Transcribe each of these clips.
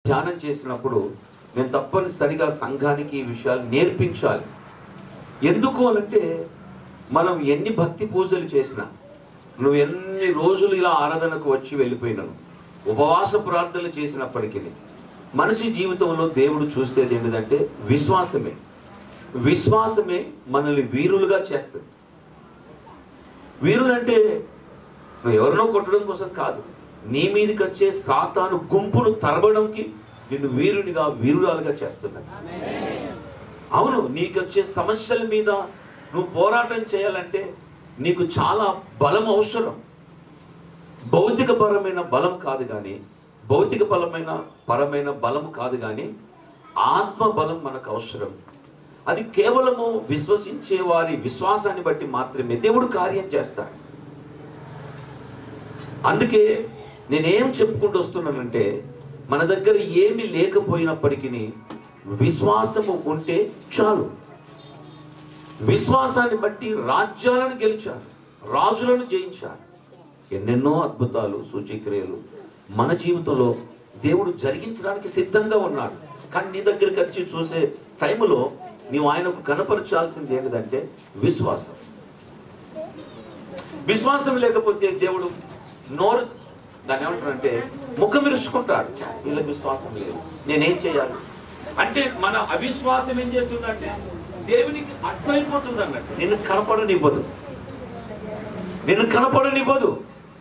ధ్యానం చేసినప్పుడు నేను తప్పనిసరిగా సంఘానికి ఈ విషయాలు నేర్పించాలి ఎందుకు అనంటే మనం ఎన్ని భక్తి పూజలు చేసినా నువ్వు ఎన్ని రోజులు ఇలా ఆరాధనకు వచ్చి వెళ్ళిపోయినాను ఉపవాస ప్రార్థనలు చేసినప్పటికీ మనిషి జీవితంలో దేవుడు చూసేది ఏంటిదంటే విశ్వాసమే విశ్వాసమే మనల్ని వీరులుగా చేస్తుంది వీరులు అంటే నువ్వు ఎవరినో కొట్టడం కోసం కాదు నీ మీదకి వచ్చే సాతాను గుంపును తరబడంకి నిన్ను వీరునిగా వీరురాలుగా చేస్తున్నది అవును నీకు వచ్చే సమస్యల మీద నువ్వు పోరాటం చేయాలంటే నీకు చాలా బలం అవసరం భౌతికపరమైన బలం కాదు కానీ భౌతిక బలమైన పరమైన బలం కాదు కానీ ఆత్మ బలం మనకు అవసరం అది కేవలము విశ్వసించే వారి విశ్వాసాన్ని బట్టి మాత్రమే దేవుడు కార్యం చేస్తాడు అందుకే నేనేం చెప్పుకుంటూ వస్తున్నానంటే మన దగ్గర ఏమి లేకపోయినప్పటికీ విశ్వాసము ఉంటే చాలు విశ్వాసాన్ని బట్టి రాజ్యాలను గెలిచారు రాజులను జయించారు ఎన్నెన్నో అద్భుతాలు సూచక్రియలు మన జీవితంలో దేవుడు జరిగించడానికి సిద్ధంగా ఉన్నాడు కానీ నీ దగ్గరికి వచ్చి చూసే టైంలో నీవు ఆయనకు కనపరచాల్సింది ఏంటిదంటే విశ్వాసం విశ్వాసం లేకపోతే దేవుడు నోరు దాన్ని ఏమంటారంటే ముఖం విరుచుకుంటాడు "ఛా, వీళ్ళకి విశ్వాసం లేదు నేనేం చేయాలి అంటే మన అవిశ్వాసం ఏం చేస్తుందంటే దేవునికి అర్థమైపోతుంది అన్నట్టు నిన్ను కనపడనివ్వదు నిన్ను కనపడనివ్వదు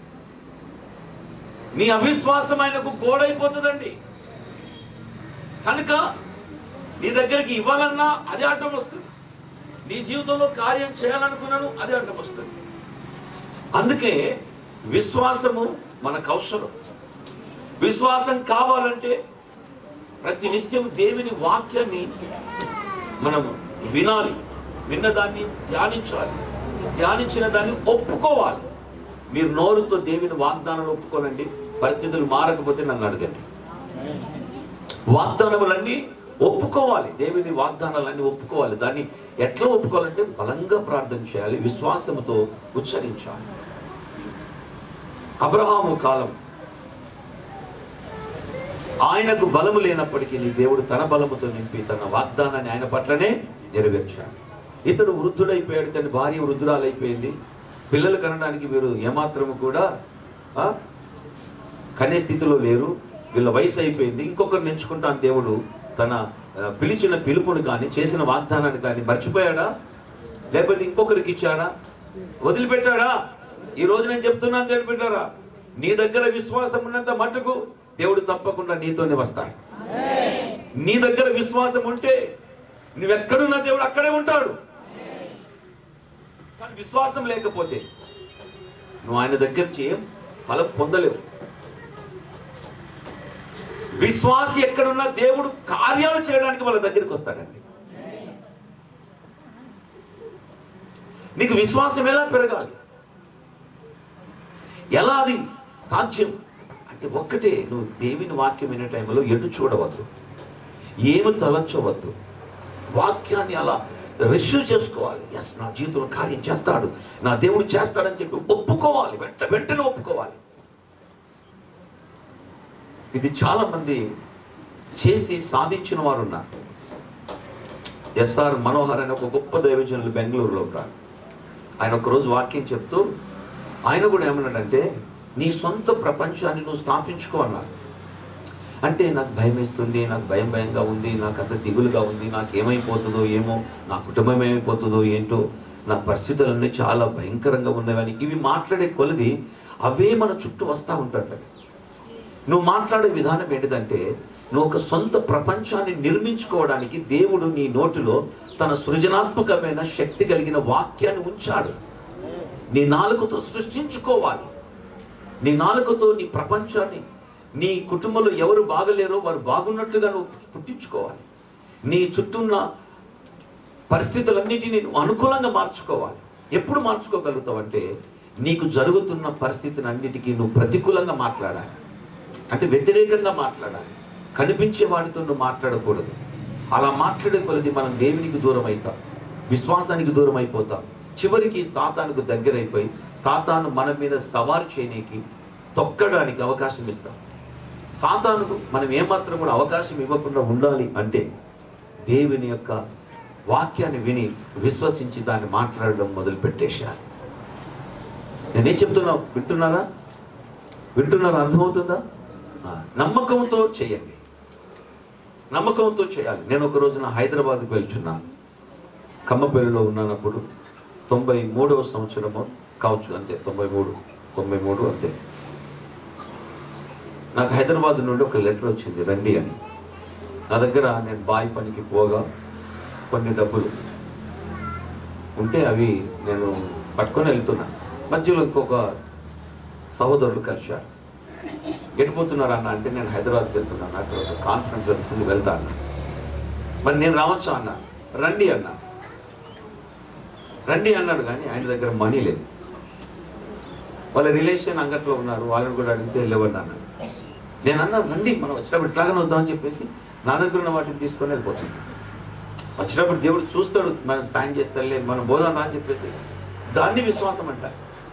నీ అవిశ్వాసం ఆయనకు గోడైపోతుందండి కనుక నీ దగ్గరికి ఇవ్వాలన్నా అదే అడ్డం వస్తుంది నీ జీవితంలో కార్యం చేయాలనుకున్నాను అదే అడ్డం వస్తుంది అందుకే విశ్వాసము మనకు అవసరం విశ్వాసం కావాలంటే ప్రతి నిత్యం దేవుని వాక్యాన్ని మనము వినాలి విన్నదాన్ని ధ్యానించాలి ధ్యానించిన దాన్ని ఒప్పుకోవాలి మీరు నోరుతో దేవుని వాగ్దానాలు ఒప్పుకోనండి పరిస్థితులు మారకపోతే నన్ను అడగండి వాగ్దానములన్నీ ఒప్పుకోవాలి దేవుని వాగ్దానాలన్నీ ఒప్పుకోవాలి దాన్ని ఎట్లా ఒప్పుకోవాలంటే బలంగా ప్రార్థన చేయాలి విశ్వాసముతో ఉచ్చరించాలి అబ్రహాము కాలం ఆయనకు బలము లేనప్పటికీ దేవుడు తన బలముతో నింపి తన వాగ్దానాన్ని ఆయన పట్లనే నెరవేర్చాడు ఇతడు వృద్ధుడైపోయాడు తన భార్య వృద్ధురాలైపోయింది పిల్లలు కనడానికి మీరు ఏమాత్రము కూడా ఆ, కనే స్థితిలో లేరు వీళ్ళ వయసు అయిపోయింది ఇంకొకరిని ఎంచుకుంటాను దేవుడు తన ఆ, పిలిచిన పిలుపుని కానీ చేసిన వాగ్దానాన్ని కానీ మర్చిపోయాడా లేకపోతే ఇంకొకరికి ఇచ్చాడా వదిలిపెట్టాడా ఈ రోజు నేను చెప్తున్నాను దేవుడు బిడ్డారా నీ దగ్గర విశ్వాసం ఉన్నంత మటుకు దేవుడు తప్పకుండా నీతోనే వస్తాడు నీ దగ్గర విశ్వాసం ఉంటే నువ్వెక్కడున్నా దేవుడు అక్కడే ఉంటాడు కానీ విశ్వాసం లేకపోతే నువ్వు ఆయన దగ్గర చేయం ఫలం పొందలేవు విశ్వాసి ఎక్కడున్నా దేవుడు కార్యాలు చేయడానికి వాళ్ళ దగ్గరికి వస్తాడండి నీకు విశ్వాసం ఎలా పెరగాలి ఎలా అది సాధ్యం అంటే ఒక్కటే నువ్వు దేవుని వాక్యం వినే టైంలో ఎటు చూడవద్దు ఏమి తలంచవద్దు వాక్యాన్ని అలా రిసీవ్ చేసుకోవాలి ఎస్ నా జీవితంలో కార్యం చేస్తాడు నా దేవుడు చేస్తాడని చెప్పి ఒప్పుకోవాలి వెంట వెంటనే ఒప్పుకోవాలి ఇది చాలా మంది చేసి సాధించిన వారు ఉన్నారు ఎస్ఆర్ మనోహర్ అనే ఒక గొప్ప దైవజనులు బెంగళూరులో ఉంటారు ఆయన ఒకరోజు వాక్యం చెప్తూ ఆయన కూడా ఏమన్నాడంటే నీ సొంత ప్రపంచాన్ని నువ్వు స్థాపించుకో అన్నారు అంటే నాకు భయం వేస్తుంది నాకు భయం భయంగా ఉంది నాకు అంత దిగులుగా ఉంది నాకు ఏమైపోతుందో ఏమో నా కుటుంబం ఏమైపోతుందో ఏంటో నా పరిస్థితులన్నీ చాలా భయంకరంగా ఉన్నవని ఇవి మాట్లాడే కొలది అవే మన చుట్టూ వస్తూ ఉంటాడు నువ్వు మాట్లాడే విధానం ఏంటిదంటే నువ్వు ఒక సొంత ప్రపంచాన్ని నిర్మించుకోవడానికి దేవుడు నీ నోటిలో తన సృజనాత్మకమైన శక్తి కలిగిన వాక్యాన్ని ఉంచాడు నీ నాలుకతో సృష్టించుకోవాలి నీ నాలుకతో నీ ప్రపంచాన్ని నీ కుటుంబంలో ఎవరు బాగలేరో వారు బాగున్నట్లుగా నువ్వు పుట్టించుకోవాలి నీ చుట్టూన్న పరిస్థితులన్నిటినీ నువ్వు అనుకూలంగా మార్చుకోవాలి ఎప్పుడు మార్చుకోగలుగుతావు అంటే నీకు జరుగుతున్న పరిస్థితిని అన్నిటికీ నువ్వు ప్రతికూలంగా మాట్లాడాలి అంటే వ్యతిరేకంగా మాట్లాడాలి కనిపించే వాడితో నువ్వు మాట్లాడకూడదు అలా మాట్లాడే కొలది మనం దేవునికి దూరం అవుతాం విశ్వాసానికి దూరం అయిపోతాం చివరికి సాతానుకు దగ్గరైపోయి సాతాను మన మీద సవారు చేయనీకి తొక్కడానికి అవకాశం ఇస్తాం సాతానుకు మనం ఏమాత్రం కూడా అవకాశం ఇవ్వకుండా ఉండాలి అంటే దేవుని యొక్క వాక్యాన్ని విని విశ్వసించి దాన్ని మాట్లాడడం మొదలు పెట్టేసేయాలి నేనేం చెప్తున్నా వింటున్నారా వింటున్నారా అర్థమవుతుందా ఆ, నమ్మకంతో చేయండి నమ్మకంతో చేయాలి నేను ఒక రోజున హైదరాబాద్కి వెళ్తున్నాను కమ్మపల్లిలో ఉన్నానప్పుడు తొంభై మూడవ సంవత్సరము కావచ్చు అంతే తొంభై మూడు తొంభై మూడు అంతే నాకు హైదరాబాద్ నుండి ఒక లెటర్ వచ్చింది రండి అని నా దగ్గర నేను బావి పనికి పోగా కొన్ని డబ్బులు ఉంటే అవి నేను పట్టుకొని వెళ్తున్నా మధ్యలో ఇంకొక సహోదరులు కలిశారు ఎటుపోతున్నారు అన్న అంటే నేను హైదరాబాద్కి వెళ్తున్నాను అక్కడ ఒక కాన్ఫరెన్స్ జరుగుతుంది వెళ్తా అన్న మరి నేను రావచ్చా అన్న రండి అన్న రండి అన్నాడు కానీ ఆయన దగ్గర మనీ లేదు వాళ్ళ రిలేషన్ అంగట్లో ఉన్నారు వాళ్ళని కూడా అడిగితే వెళ్ళేవాడిని అన్నాడు నేను అన్నా రండి మనం వచ్చినప్పుడు ఇట్లాగనే వద్దామని చెప్పేసి నా దగ్గర ఉన్న వాటిని తీసుకొని వెళ్ళిపోతుంది వచ్చినప్పుడు దేవుడు చూస్తాడు మనం సాయం చేస్తాడులే మనం బోధన రా అని చెప్పేసి దాన్ని విశ్వాసం అంటారు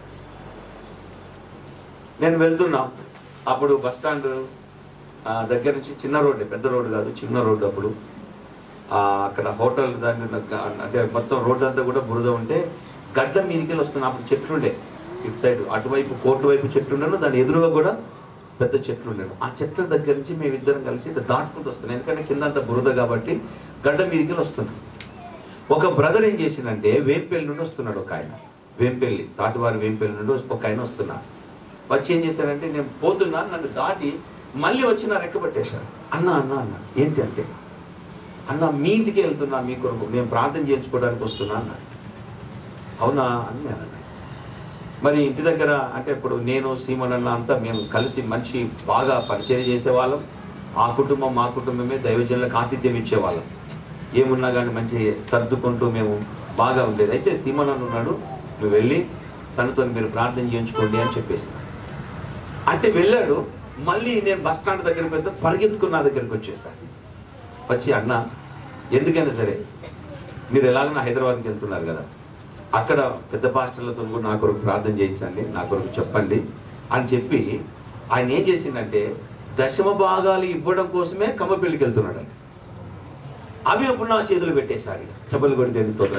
నేను వెళ్తున్నా అప్పుడు బస్ స్టాండ్ ఆ, దగ్గర నుంచి చిన్న రోడ్డు పెద్ద రోడ్డు కాదు చిన్న రోడ్డు అప్పుడు ఆ, అక్కడ హోటల్ దాన్ని నగ్గ- అంటే మొత్తం రోడ్డు అంతా కూడా బురద ఉంటే గడ్డ మీదకి వెళ్ళి వస్తున్నా అప్పుడు చెట్లు ఉండే ఇటు సైడ్ అటువైపు కోర్టు వైపు చెట్లు ఉండను దాని ఎదురుగా కూడా పెద్ద చెట్లు ఉండేవి ఆ చెట్ల దగ్గర నుంచి మేమిద్దరం కలిసి ఇట్లా దాటుకుంటూ వస్తున్నాం ఎందుకంటే కింద అంతా బురద కాబట్టి గడ్డ మీదకి వెళ్ళి వస్తున్నాం ఒక బ్రదర్ ఏం చేసిందంటే వేంపల్లి నుండి వస్తున్నాడు ఒక ఆయన వేంపల్లి తాటివారి వేంపల్లి నుండి ఒక ఆయన వస్తున్నాడు వచ్చి ఏం చేశారంటే నేను పోతున్నా నన్ను దాటి మళ్ళీ వచ్చి నా రెక్క పట్టేశారు అన్న అన్న అన్న ఏంటి అంటే అన్న మీ ఇంటికి వెళ్తున్నా మీ కొరకు మేము ప్రార్థన చేయించుకోవడానికి వస్తున్నా అన్నాడు అవునా అని నేను అన్నాను మరి ఇంటి దగ్గర అంటే ఇప్పుడు నేను సీమన్ అన్న అంతా మేము కలిసి మంచి బాగా పరిచయం చేసేవాళ్ళం ఆ కుటుంబం మా కుటుంబమే దైవజనులకు ఆతిథ్యం ఇచ్చేవాళ్ళం ఏమున్నా కానీ మంచి సర్దుకుంటూ మేము బాగా ఉండేది అయితే సీమన్ అన్న ఉన్నాడు నువ్వు వెళ్ళి తనతో మీరు ప్రార్థన చేయించుకోండి అని చెప్పేసి అంటే వెళ్ళాడు మళ్ళీ నేను బస్ స్టాండ్ దగ్గరికి వెళ్తే పరిగెత్తుకుని నా దగ్గరికి వచ్చేసాను వచ్చి అన్న ఎందుకైనా సరే మీరు ఎలాగైనా హైదరాబాద్కి వెళ్తున్నారు కదా అక్కడ పెద్ద పాస్టర్లతో కూడా నా కొరకు ప్రార్థన చేయించండి నా కొరకు చెప్పండి అని చెప్పి ఆయన ఏం చేసిందంటే దశమ భాగాలు ఇవ్వడం కోసమే కమ్మపెళ్ళికి వెళ్తున్నాడు ఆయన. అవి అప్పుడు నా చేతులు పెట్టేశాడు ఇక. చెప్పలు కూడా తెలుస్తోంది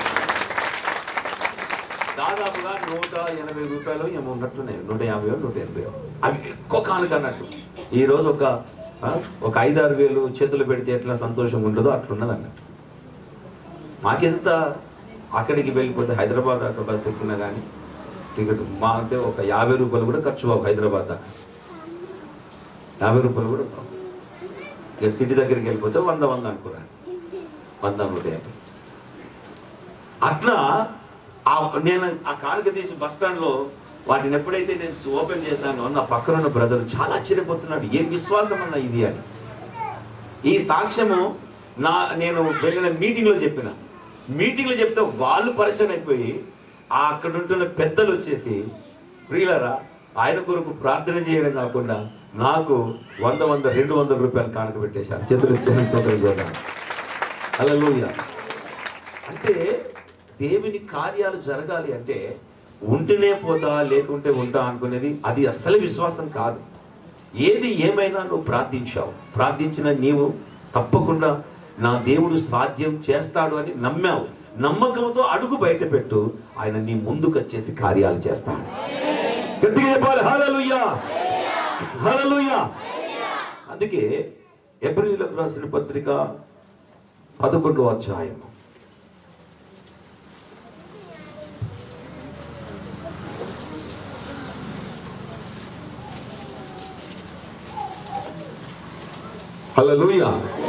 దాదాపుగా నూట ఎనభై రూపాయలు ఏమో ఉన్నట్లున్నాయి నూట యాభై నూట ఎనభై అవి ఎక్కువ కానుక అన్నట్టు ఈ రోజు ఒక ఆ, ఒక ఐదారు వేలు చేతులు పెడితే ఎట్లా సంతోషం ఉండదో అట్లున్నది అన్నట్టు మాకెంత అక్కడికి వెళ్ళిపోతే హైదరాబాద్ దాకా బస్ ఎక్కినా కానీ టికెట్ మా అంటే ఒక యాభై రూపాయలు కూడా ఖర్చు బాబు హైదరాబాద్ దాకా యాభై రూపాయలు కూడా కావు. ఇక సిటీ దగ్గరికి వెళ్ళిపోతే వంద వంద అనుకున్నాను వంద నూట యాభై అట్లా ఆ నేను ఆ కానుక తీసి బస్ స్టాండ్లో వాటిని ఎప్పుడైతే నేను ఓపెన్ చేశానో నా పక్కన ఉన్న బ్రదర్ చాలా ఆశ్చర్యపోతున్నాడు ఏం విశ్వాసం అన్న ఇది అని ఈ సాక్ష్యము నా నేను వెళ్ళిన మీటింగ్లో చెప్పిన మీటింగ్లో చెప్తే వాళ్ళు పరిచయం అయిపోయి ఆ అక్కడ ఉంటున్న పెద్దలు వచ్చేసి ప్రియులరా ఆయన కొరకు ప్రార్థన చేయడం కాకుండా నాకు వంద వంద రెండు వందల రూపాయలు కానుక పెట్టేశారు చేతులు హల్లెలూయా అంటే దేవుని కార్యాలు జరగాలి అంటే ఉంటేనే పోతా లేకుంటే ఉంటా అనుకునేది అది అస్సలు విశ్వాసం కాదు ఏది ఏమైనా నువ్వు ప్రార్థించావు ప్రార్థించిన నీవు తప్పకుండా నా దేవుడు సాధ్యం చేస్తాడు అని నమ్మావు నమ్మకంతో అడుగు బయట పెట్టు ఆయన నీ ముందుకు వచ్చేసి కార్యాలు చేస్తాడు గట్టిగా చెప్పాలి హల్లెలూయా హల్లెలూయా అందుకే ఎబ్రిలకు రాసిన పత్రిక పదకొండో అధ్యాయం హల్లెలూయా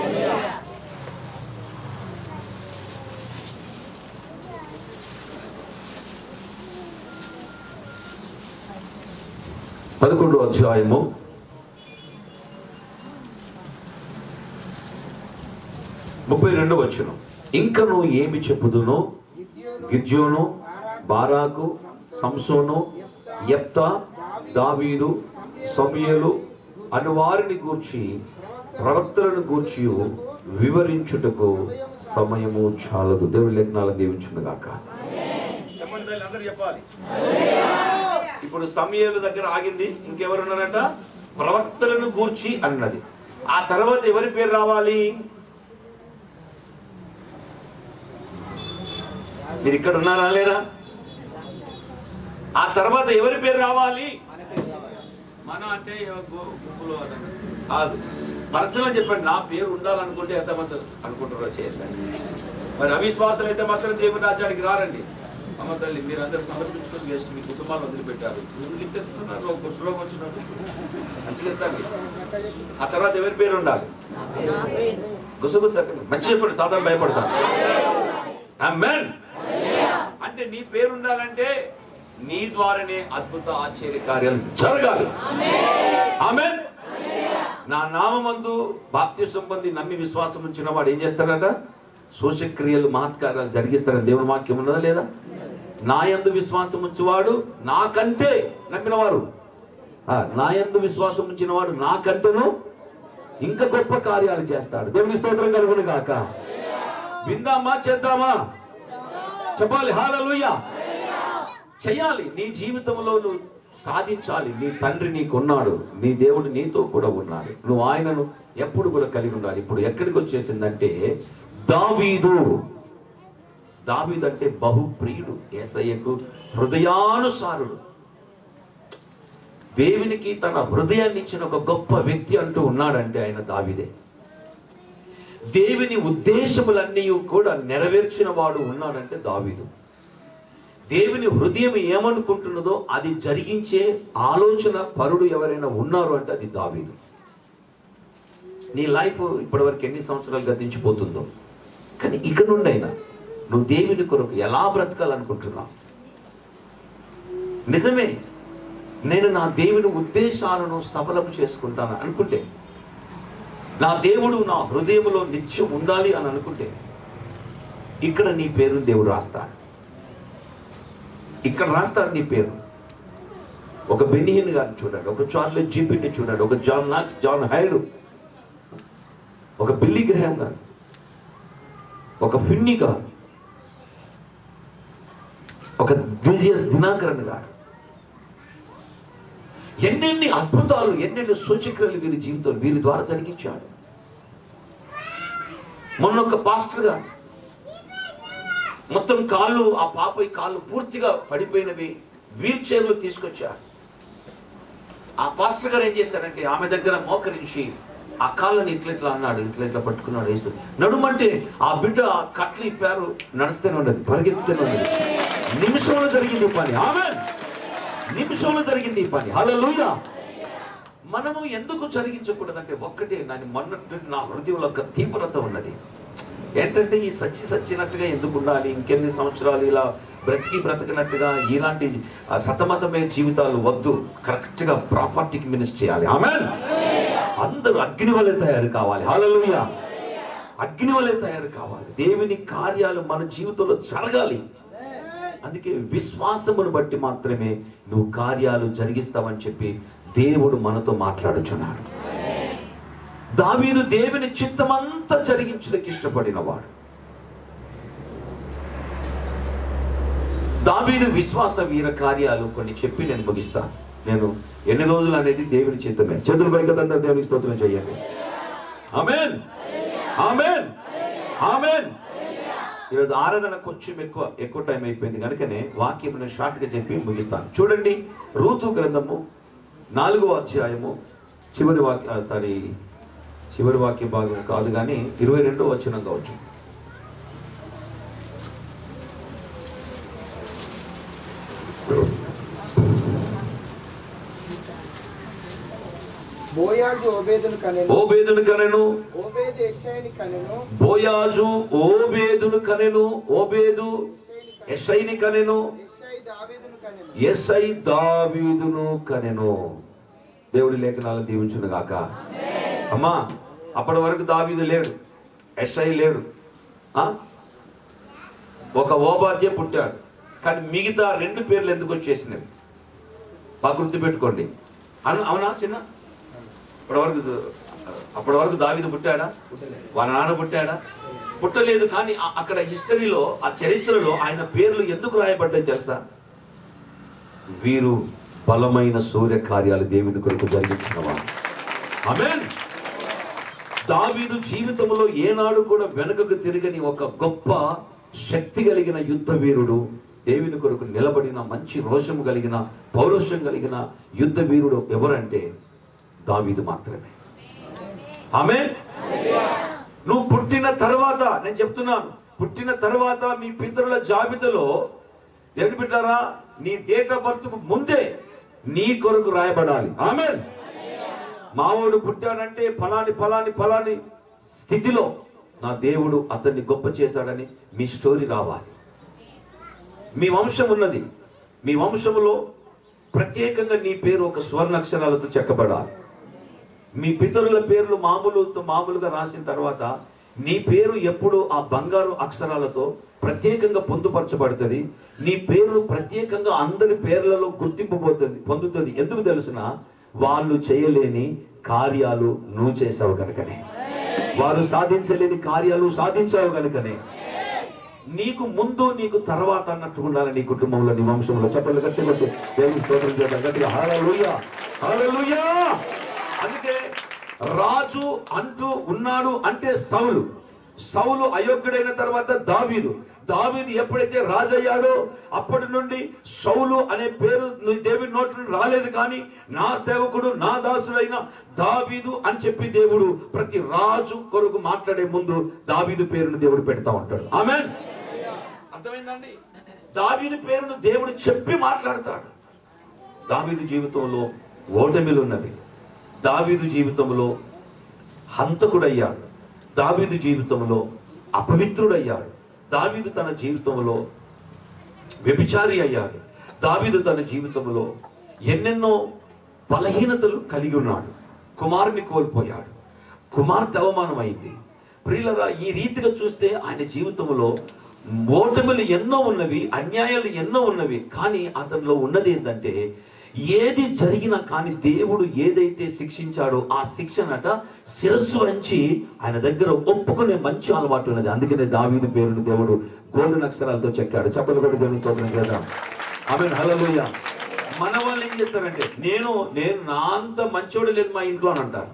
పదకొండో అధ్యాయము ముప్పై రెండు వచ్చును ఇంకను ఏమి చెప్పుదునో గిద్యోను బారాకు సంసోను యెప్తా దావీదు సమయలు అను వారిని గూర్చి ప్రవక్తలను గూర్చి వివరించుటకు సమయము చాలదు దేవుడి లేఖనాలను దీవించునుగాక చెప్పండి తల్లి అందరూ చెప్పాలి ఇప్పుడు సమయాల దగ్గర ఆగింది ఇంకెవరు ఉన్నారట ప్రవక్తలను గూర్చి అన్నది ఆ తర్వాత ఎవరి పేరు రావాలి మీరు ఇక్కడ ఉన్నారా లేరా ఆ తర్వాత ఎవరి పేరు రావాలి మన అంటే ఎవ- గు- గుంపులో అనండి. కాదు పర్సనల్ చెప్పండి నా పేరు ఉండాలనుకుంటే ఎంతమంది అనుకుంటారో చేయండి మరి అవిశ్వాసాలు అయితే మాత్రం దేవుని రాజ్యానికి రారండి అమ్మ తల్లి మీరు అందరూ సమర్పించుకొని చేసి మీ కుటుంబాలు వదిలిపెట్టారు మీరు లిప్పెత్తున్నారు ఒక కుష్ఠరోగం వచ్చినట్టు మంచిగా ఎత్తండి ఆ తర్వాత ఎవరి పేరు ఉండాలి గుసగుస మంచి చెప్పండి సాధారణ భయపడతాను Amen. అంటే నీ పేరు ఉండాలంటే నీ ద్వారానే అద్భుత ఆశ్చర్య కార్యాలు జరగాలి ఆమె నా నామందు బాప్తి సంబంధి నమ్మి విశ్వాసం ఉంచిన వాడు ఏం చేస్తాడట సూచక్రియలు మహత్కార్యాలు జరిగిస్తాడని దేవుని వాక్యం ఉన్నదా లేదా నా యందు విశ్వాసం ఉంచువాడు నాకంటే నమ్మిన వారు ఆ, నా యందు విశ్వాసం ఉంచిన వాడు నాకంటేను ఇంకా గొప్ప కార్యాలు చేస్తాడు దేవుని స్తోత్రం కలుగును గాక విందామా చేద్దామా చెప్పాలి హాలలుయ్య చేయాలి నీ జీవితంలో నువ్వు సాధించాలి నీ తండ్రి నీకు ఉన్నాడు నీ దేవుడు నీతో కూడా ఉన్నాడు నువ్వు ఆయనను ఎప్పుడు కూడా కలిగి ఉండాలి ఇప్పుడు ఎక్కడికి వచ్చేసిందంటే దావీదు దావీదు అంటే బహుప్రియుడు ఏసయ్యకు హృదయానుసారుడు దేవునికి తన హృదయాన్ని ఇచ్చిన ఒక గొప్ప వ్యక్తి అంటూ ఉన్నాడంటే ఆయన దావిదే దేవుని ఉద్దేశములన్నీ కూడా నెరవేర్చిన వాడు ఉన్నాడంటే దావీదు దేవుని హృదయం ఏమనుకుంటున్నదో అది జరిగించే ఆలోచన పరుడు ఎవరైనా ఉన్నారు అంటే అది దావీదు నీ లైఫ్ ఇప్పటివరకు ఎన్ని సంవత్సరాలు గతించిపోతుందో కానీ ఇక నుండైనా నువ్వు దేవుని కొరకు ఎలా బ్రతకాలనుకుంటున్నావు నిజమే నేను నా దేవుని ఉద్దేశాలను సఫలం చేసుకుంటాను అనుకుంటే నా దేవుడు నా హృదయంలో నిత్యం ఉండాలి అని అనుకుంటే ఇక్కడ నీ పేరు దేవుడు రాస్తాడు ఇక్కడ రాస్తాడు నీ పేరు ఒక బెనిహిన్ గారిని చూడండి ఒక చార్లె జీపీని చూడండి ఒక జాన్ నాక్స్ జాన్ హైడు ఒక బిల్లీ గ్రహం గారు ఒక ఫిన్ని గారు ఒక ద్విజియస్ దినాకరన్ గారు ఎన్నెన్ని అద్భుతాలు ఎన్నెన్ని సూచక్రియలు వీరి జీవితం వీరి ద్వారా జరిగించాడు మొన్న ఒక పాస్టర్ గారు మొత్తం కాళ్ళు ఆ పాప కాళ్ళు పూర్తిగా పడిపోయినవి వీల్ చైర్లో తీసుకొచ్చారు ఆ పాస్టర్ గారు ఏం చేశారంటే ఆమె దగ్గర మోకరించి ఆ కాళ్ళని ఇట్లా ఇట్లా అన్నాడు ఇట్లా ఇట్లా పట్టుకున్నాడు వేస్తూ నడుమంటే ఆ బిడ్డ ఆ కట్లు ఇప్పారు నడుస్తూనే ఉండదు పరిగెత్తుతూనే ఉండదు నిమిషంలో జరిగింది ఈ పని ఆమె నిమిషంలో జరిగింది ఈ పని హల్లెలూయా మనము ఎందుకు జరిగించకూడదంటే ఒక్కటే నన్ను మొన్నటి నా హృదయంలో ఒక తీవ్రత ఉన్నది ఏంటంటే ఈ సచ్చి సచ్చినట్టుగా ఎందుకు ఉండాలి ఇంకెన్ని సంవత్సరాలు ఇలా బ్రతికి బ్రతకినట్టుగా ఇలాంటి ఆ, సతమతమైన జీవితాలు వద్దు కరెక్ట్గా ప్రాపర్టీకి మినిస్ చేయాలి ఆమె అందరూ అగ్ని వలె తయారు కావాలి హాలలుయ అగ్ని వలె తయారు కావాలి దేవుని కార్యాలు మన జీవితంలో జరగాలి అందుకే విశ్వాసమును బట్టి మాత్రమే నువ్వు కార్యాలు జరిగిస్తావని చెప్పి దేవుడు మనతో మాట్లాడుచున్నాడు దావీదు దేవుని చిత్తమంతా జరిగించడానికి ఇష్టపడినవాడు దావీదు విశ్వాస వీర కార్యాలు కొన్ని చెప్పి నేను ముగిస్తాను నేను ఎన్ని రోజులు అనేది దేవుని చిత్తమే చేతులు పైకదంతా దేవునికి స్తోత్రం చేయండి ఆమెన్ ఆమెన్ ఆమెన్ ఈరోజు ఆరాధన కొంచెం ఎక్కువ ఎక్కువ టైం అయిపోయింది కనుకనే వాక్యం నేను షార్ట్గా చెప్పి ముగిస్తాను చూడండి రూతు గ్రంథము నాలుగో అధ్యాయము చివరి వాక్య సారీ చివరి వాక్య భాగం కాదు కానీ ఇరవై రెండో వచనం కావచ్చు బోయాజు ఓబేదును కనెను ఓబేదును కనెను ఓబేదు యెషయాని కనెను బోయాజు ఓబేదును కనెను ఓబేదు ఎస్ఐని కనెను యెషయి దావీదును కనెను ఎస్ఐ దావీదును కనెను దేవుడి లేఖనాలను దీవించును గాక అమ్మా అప్పటి వరకు దావీదు లేడు ఎస్ఐ లేడు ఆ? ఒక ఓబాధ్య పుట్టాడు కానీ మిగతా రెండు పేర్లు ఎందుకు వచ్చేసినవి బాగా గుర్తుపెట్టుకోండి అను అవునా చిన్న అప్పటి వరకు అప్పటి వరకు దావీదు పుట్టాడా వాళ్ళ నాన్న పుట్టాడా పుట్టలేదు కానీ ఆ- అక్కడ హిస్టరీలో ఆ చరిత్రలో ఆయన పేర్లు ఎందుకు రాయబడ్డాయి తెలుసా వీరు బలమైన సూర్య కార్యాలు దేవుని కొరకు జరిగించినవాడు ఆమేన్ దావీదు జీవితంలో ఏనాడు కూడా వెనుకకు తిరగని ఒక గొప్ప శక్తి కలిగిన యుద్ధ వీరుడు దేవుని కొరకు నిలబడిన మంచి రోషము కలిగిన పౌరుషం కలిగిన యుద్ధ వీరుడు ఎవరంటే దావీదు మాత్రమే ఆమె నువ్వు పుట్టిన తర్వాత నేను చెప్తున్నాను పుట్టిన తర్వాత మీ పితరుల జాబితాలో దేవుని బిడ్డారా నీ డేట్ ఆఫ్ బర్త్ ముందే నీ కొరకు రాయబడాలి ఆమె మావోడు పుట్టాడంటే ఫలాని ఫలాని ఫలాని స్థితిలో నా దేవుడు అతన్ని గొప్ప చేశాడని మీ స్టోరీ రావాలి మీ వంశం ఉన్నది మీ వంశములో ప్రత్యేకంగా నీ పేరు ఒక స్వర్ణాక్షరాలతో చెక్కబడాలి మీ పితరుల పేర్లు మామూలు మామూలుగా రాసిన తర్వాత నీ పేరు ఎప్పుడు ఆ బంగారు అక్షరాలతో ప్రత్యేకంగా పొందుపరచబడుతుంది నీ పేరు ప్రత్యేకంగా అందరి పేర్లలో గుర్తింపు పోతుంది పొందుతుంది ఎందుకు తెలుసిన వాళ్ళు చేయలేని కార్యాలు నువ్వు చేసావు కనుకనే వారు సాధించలేని కార్యాలు సాధించావు కనుకనే నీకు ముందు నీకు తర్వాత అన్నట్టు ఉండాలి నీ కుటుంబంలో నీ వంశంలో చెప్పలు గట్టి కొట్టి దేవుని స్తోత్రం చేద్దాం గట్టిగా హల్లెలూయా హల్లెలూయా అందుకే రాజు అంటూ ఉన్నాడు అంటే సౌలు సౌలు అయోగ్యుడైన తర్వాత దావీదు దావీదు ఎప్పుడైతే రాజయ్యాడో అప్పటి నుండి సౌలు అనే పేరు నీ దేవుని నోటి నుండి రాలేదు కానీ నా సేవకుడు నా దాసుడైన దావీదు అని చెప్పి దేవుడు ప్రతి రాజు కొరకు మాట్లాడే ముందు దావీదు పేరును దేవుడు పెడతా ఉంటాడు ఆమె అర్థమైందండి దావీదు పేరును దేవుడు చెప్పి మాట్లాడతాడు దావీదు జీవితంలో ఓటమిలు ఉన్నవి దావీదు జీవితంలో హంతకుడయ్యాడు దావీదు జీవితంలో అపవిత్రుడయ్యాడు దావీదు తన జీవితంలో వ్యభిచారి అయ్యాడు దావీదు తన జీవితంలో ఎన్నెన్నో బలహీనతలు కలిగి ఉన్నాడు కుమారుని కోల్పోయాడు కుమార్తె అవమానం అయింది ప్రియులరా ఈ రీతిగా చూస్తే ఆయన జీవితంలో ఓటములు ఎన్నో ఉన్నవి అన్యాయాలు ఎన్నో ఉన్నవి కానీ అతనిలో ఉన్నది ఏంటంటే ఏది జరిగినా కానీ దేవుడు ఏదైతే శిక్షించాడో ఆ శిక్షనట శిరస్సు వంచి ఆయన దగ్గర ఒప్పుకునే మంచి అలవాటు ఉన్నది అందుకనే దావీదు పేరును దేవుడు గోల్డెన్ అక్షరాలతో చెక్కాడు చెప్పలు కూడా దేవుని స్తోత్రం చేద్దాం ఆమె హలలుయ మన వాళ్ళు ఏం చేస్తారంటే నేను నేను నా అంత మంచోడు లేదు మా ఇంట్లో అని అంటారు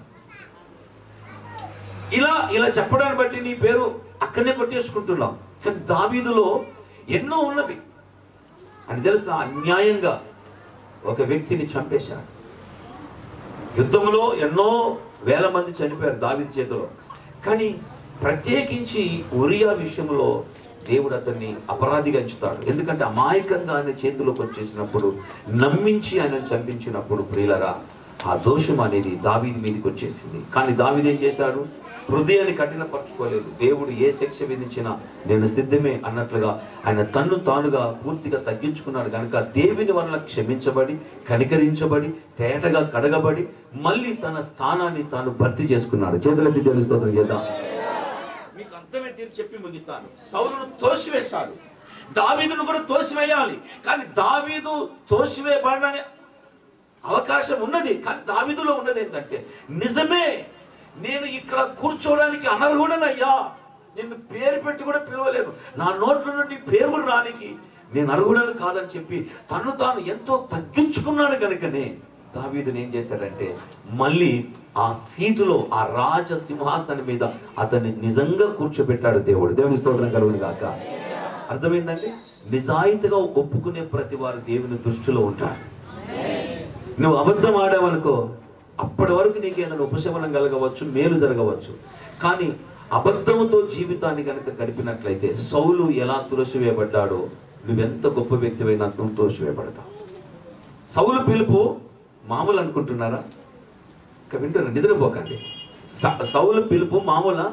ఇలా ఇలా చెప్పడాన్ని బట్టి నీ పేరు అక్కడనే కొట్టేసుకుంటున్నాం కానీ దావీదులో ఎన్నో ఉన్నవి అని తెలుసా అన్యాయంగా ఒక వ్యక్తిని చంపేశాడు యుద్ధంలో ఎన్నో వేల మంది చనిపోయారు దావీదు చేతిలో కానీ ప్రత్యేకించి ఉరియా విషయంలో దేవుడు అతన్ని అపరాధిగా ఎంచుతాడు ఎందుకంటే అమాయకంగా ఆయన చేతిలోకి వచ్చేసినప్పుడు నమ్మించి ఆయన చంపించినప్పుడు ప్రియులరా ఆ దోషం అనేది దావీది మీదకి వచ్చేసింది కానీ దావీదు ఏం చేశాడు హృదయాన్ని కఠినపరచుకోలేదు దేవుడు ఏ శిక్ష విధించినా నేను సిద్ధమే అన్నట్లుగా ఆయన తన్ను తానుగా పూర్తిగా తగ్గించుకున్నాడు కనుక దేవుని వలన క్షమించబడి కనికరించబడి తేటగా కడగబడి మళ్ళీ తన స్థానాన్ని తాను భర్తీ చేసుకున్నాడు చేతులెత్తి దేవుని స్తోత్రం చేద్దాం మీకు అర్థమే తీరు చెప్పి ముగిస్తాను సౌరును తోసివేశాడు దావీదును కూడా తోసివేయాలి కానీ దావీదు తోసివేయబడని అవకాశం ఉన్నది కానీ దావీదులో ఉన్నది ఏంటంటే నిజమే నేను ఇక్కడ కూర్చోవడానికి అనర్హుడనయ్యా నిన్ను పేరు పెట్టి కూడా పిలవలేను నా నోట్ల నుండి పేరు కూడా రానికి నేను అర్హుడను కాదని చెప్పి తను తాను ఎంతో తగ్గించుకున్నాడు కనుకనే దావీదుని ఏం చేశాడంటే మళ్ళీ ఆ సీటులో ఆ రాజ సింహాసనం మీద అతన్ని నిజంగా కూర్చోబెట్టాడు దేవుడు దేవుని స్తోత్రం కలుగును గాక అర్థమైందండి నిజాయితీగా ఒప్పుకునే ప్రతి వారు దేవుని దృష్టిలో ఉంటారు నువ్వు అబద్ధం ఆడావనుకో అప్పటి వరకు నీకు ఏదైనా ఉపశమనం కలగవచ్చు మేలు జరగవచ్చు కానీ అబద్ధముతో జీవితాన్ని కనుక గడిపినట్లయితే సౌలు ఎలా తులసివేయబడ్డాడో నువ్వెంత గొప్ప వ్యక్తివైనా నువ్వు తులసివేయబడతావు సౌలు పిలుపు మామూలు అనుకుంటున్నారా ఇక వింటారా నిద్రపోకండి స- సౌలు పిలుపు మామూలా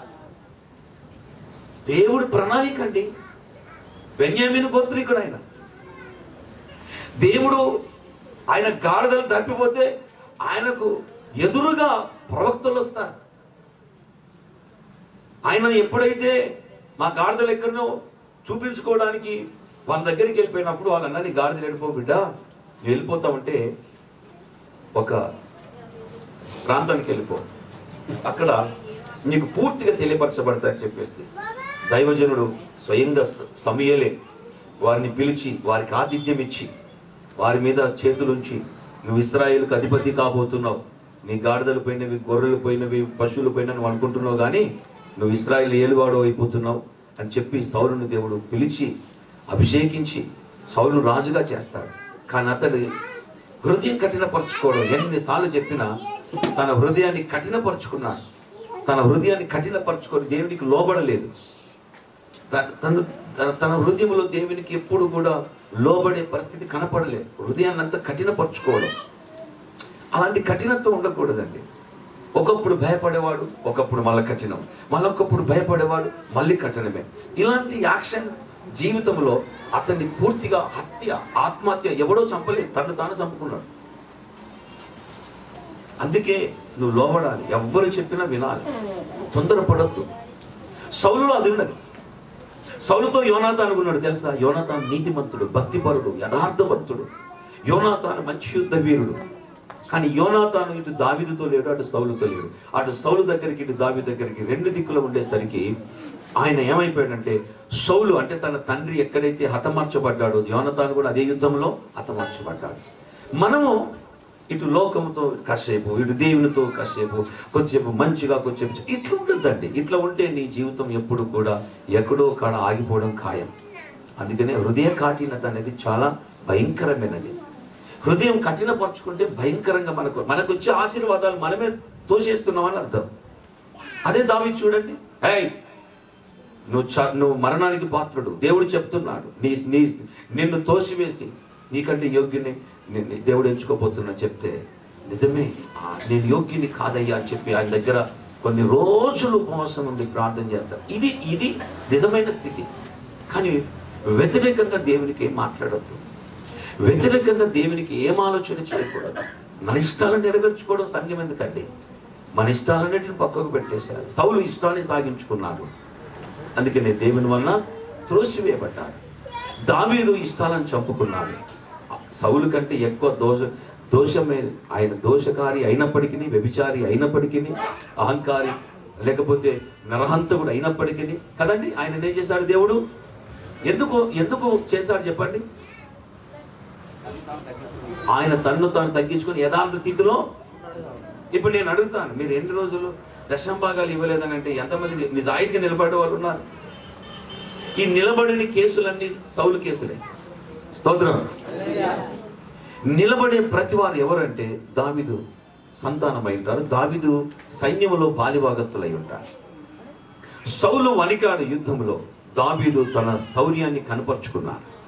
దేవుడి ప్రణాళిక అండి బెన్యామిన్ గోత్రికుడు ఆయన దేవుడు ఆయన గాడిదలు తప్పిపోతే ఆయనకు ఎదురుగా ప్రవక్తలు వస్తారు ఆయన ఎప్పుడైతే మా గాడిదలు ఎక్కడనో చూపించుకోవడానికి వాళ్ళ దగ్గరికి వెళ్ళిపోయినప్పుడు వాళ్ళన్నా నీ గాడిదలు వెళ్ళిపో బిడ్డ నువ్వు వెళ్ళిపోతావంటే ఒక ప్రాంతానికి వెళ్ళిపో అక్కడ నీకు పూర్తిగా తెలియపరచబడతాయని చెప్పేసి దైవజనుడు స్వయంగా స- సమయలే వారిని పిలిచి వారికి ఆతిథ్యం ఇచ్చి వారి మీద చేతులుంచి నువ్వు ఇస్రాయేల్కి అధిపతి కాబోతున్నావు నీ గాడిదలు పోయినవి గొర్రెలు పోయినవి పశువులు పోయినవి నువ్వు అనుకుంటున్నావు కానీ నువ్వు ఇస్రాయేల్ ఏలువాడు అయిపోతున్నావు అని చెప్పి సౌలుని దేవుడు పిలిచి అభిషేకించి సౌలు రాజుగా చేస్తాడు కానీ అతడు హృదయం కఠినపరచుకోవడం ఎన్నిసార్లు చెప్పినా తన హృదయాన్ని కఠినపరుచుకున్నాడు తన హృదయాన్ని కఠినపరచుకొని దేవునికి లోబడలేదు త- తను తన- తన హృదయంలో దేవునికి ఎప్పుడు కూడా లోబడే పరిస్థితి కనపడలేదు హృదయాన్ని అంతా కఠినపరచుకోవడం అలాంటి కఠినత్వం ఉండకూడదండి ఒకప్పుడు భయపడేవాడు ఒకప్పుడు మళ్ళీ కఠినం మళ్ళొకప్పుడు భయపడేవాడు మళ్ళీ కఠినమే ఇలాంటి యాక్షన్ జీవితంలో అతన్ని పూర్తిగా హత్య ఆత్మహత్య ఎవడో చంపలేదు తను తాను చంపుకున్నాడు అందుకే నువ్వు లోబడాలి ఎవ్వరు చెప్పినా వినాలి తొందరపడద్దు సౌలులో అది ఉన్నది సౌలుతో యోనాతాను ఉన్నాడు తెలుసా యోనాతాను నీతిమంతుడు భక్తిపరుడు యథార్థవంతుడు యోనాతాను మంచి యుద్ధ వీరుడు కానీ యోనాతాను ఇటు దావిదుతో లేడు అటు సౌలుతో లేడు అటు సౌలు దగ్గరికి ఇటు దావి దగ్గరికి రెండు దిక్కులు ఉండేసరికి ఆయన ఏమైపోయాడంటే సౌలు అంటే తన తండ్రి ఎక్కడైతే హతమార్చబడ్డాడో యోనతాను కూడా అదే యుద్ధంలో హతమార్చబడ్డాడు మనము ఇటు లోకంతో కాసేపు ఇటు దేవునితో కాసేపు కొద్దిసేపు మంచిగా కొద్దిసేపు చె- ఇట్లా ఉండద్దండి ఇట్లా ఉంటే నీ జీవితం ఎప్పుడు కూడా ఎక్కడో కాడ ఆగిపోవడం ఖాయం అందుకనే హృదయ కాఠినత అనేది చాలా భయంకరమైనది హృదయం కఠినపరుచుకుంటే భయంకరంగా మనకు మనకు వచ్చే ఆశీర్వాదాలు మనమే తోసేస్తున్నామని అర్థం అదే దావి చూడండి ఏయ్ నువ్వు చ- నువ్వు మరణానికి పాత్రుడు దేవుడు చెప్తున్నాడు నీ నీ నిన్ను తోసివేసి నీకంటే యోగ్యుని ని- ని- దేవుడు ఎంచుకోబోతున్నా చెప్తే నిజమే ఆ, నేను యోగ్యుని కాదయ్యా అని చెప్పి ఆయన దగ్గర కొన్ని రోజులు ఉపవాసం ఉండి ప్రార్థన చేస్తారు ఇది ఇది నిజమైన స్థితి కానీ వ్యతిరేకంగా దేవునికి ఏం మాట్లాడద్దు వ్యతిరేకంగా దేవునికి ఏం ఆలోచన చేయకూడదు మన ఇష్టాలను నెరవేర్చుకోవడం సంఘం ఎందుకండి మన ఇష్టాలన్నిటిని పక్కకు పెట్టేశారు సౌలు ఇష్టాన్ని సాగించుకున్నాడు అందుకనే దేవుని వలన త్రోసివేయబడ్డాడు దావీదు ఇష్టాలను చంపుకున్నాడు సౌలు కంటే ఎక్కువ దోష దోషమే ఆయన దోషకారి అయినప్పటికీ వ్యభిచారి అయినప్పటికీ అహంకారి లేకపోతే నరహంతకుడు అయినప్పటికీ కదండి ఆయన ఏం చేశాడు దేవుడు ఎందుకు ఎందుకు చేశాడు చెప్పండి ఆయన తన్ను తాను తగ్గించుకొని యథార్థ స్థితిలో ఇప్పుడు నేను అడుగుతాను మీరు ఎన్ని రోజులు దశం భాగాలు ఇవ్వలేదని అంటే ఎంతమంది నిజాయితీగా నిలబడే వాళ్ళు ఉన్నారు ఈ నిలబడిన కేసులన్నీ సౌలు కేసులే స్తోత్రం నిలబడే ప్రతి వారు ఎవరంటే దావిదు సంతానమై ఉంటారు దావిదు సైన్యములో బాలిభాగస్తులై ఉంటారు సౌలు వనికాడు యుద్ధంలో దావీదు తన శౌర్యాన్ని కనపరుచుకున్నాడు